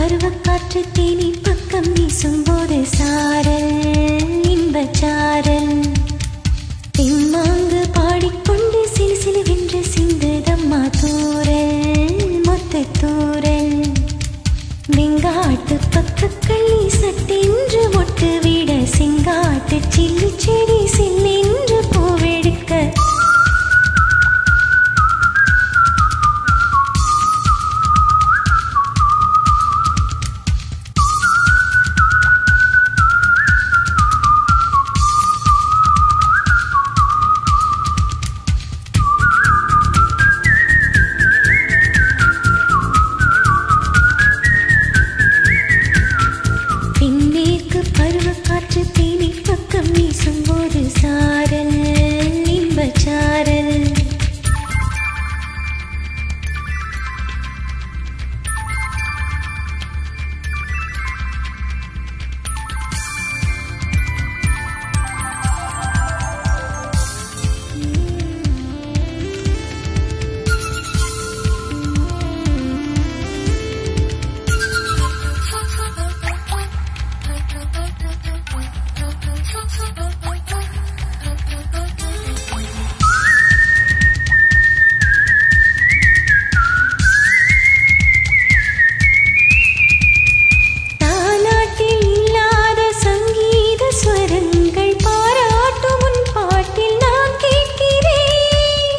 பருவக்காற்று தேனி பக்கம் வீசும்போது சாரல் இன்பச்சாரல் தெம்மாங்கு பாடிக்கொண்டு சிலு சிலுவென்று சிந்துதம்மா தூரல் மொத்த தூரல் வெங்காட்டு பக்கக்கள்ளி சட்டென்று மொட்டு விட செங்காட்டு சில்லி செடி சில்லென்று பூவெடுக்க தென்மேற்கு பருவக்காற்று தேனி பக்கம் வீசும்போது சாரல் இன்பச்சாரல் தாலாட்டில் இல்லாத சங்கீத ஸ்வரங்கள் பாராட்டும் உன் பாட்டில் நான் கேட்கிறேன்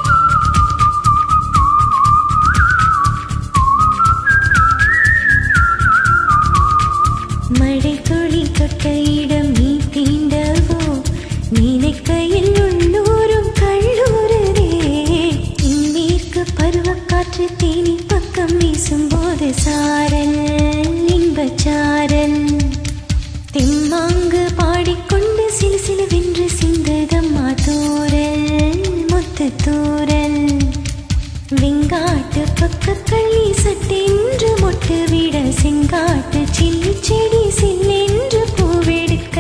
மழை துளி தொட்ட இடம் நீ தீண்டவோ நினைக்கையில் உள்ளூரும் கல்லூரரே இன்மேற்கு பருவக்காற்று தேனி பக்கம் வீசும்போது சாரல் இன்பச்சாரல் தெம்மாங்கு பாடிக்கொண்டு சிலு சிலுவென்று சிந்துதம்மா தூரல் மொத்த தூரல் வெங்காட்டு பக்கக்கள்ளி சட்டென்று மொட்டு விட செங்காட்டு சில்லி செடி சில்லென்று பூவெடுக்க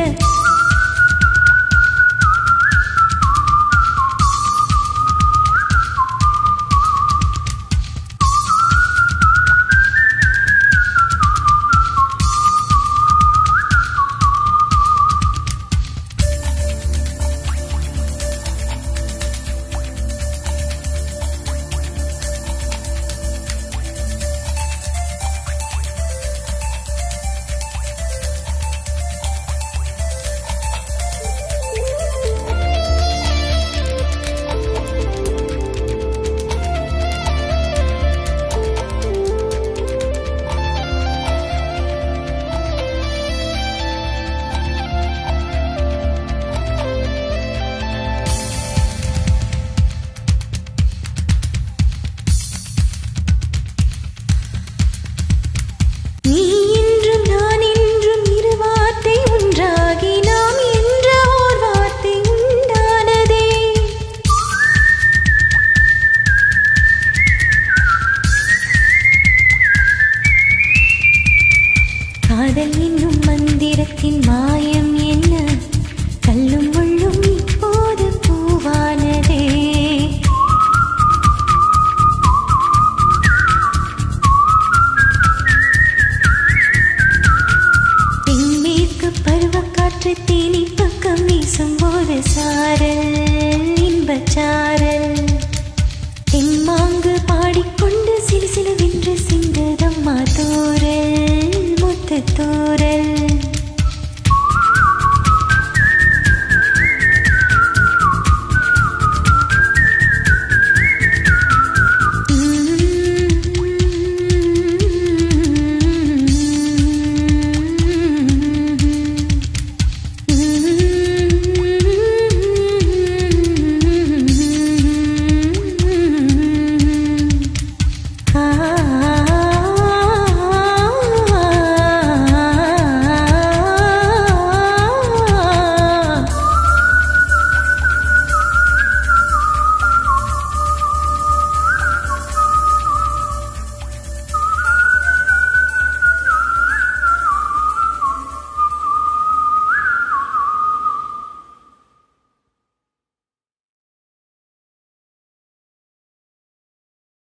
நீ என்றும் நான் என்றும் இரு வார்த்தை ஒன்றாகி நாம் என்ற ஓர் வார்த்தை உண்டானதே காதல் என்னும் மந்திரத்தின் மாயம் என்ன கல்லும் முள்ளும் இப்போது பூவானதே தென்மேற்கு பருவக்காற்று தேனி பக்கம் வீசும்போது சாரல் இன்பச்சாரல்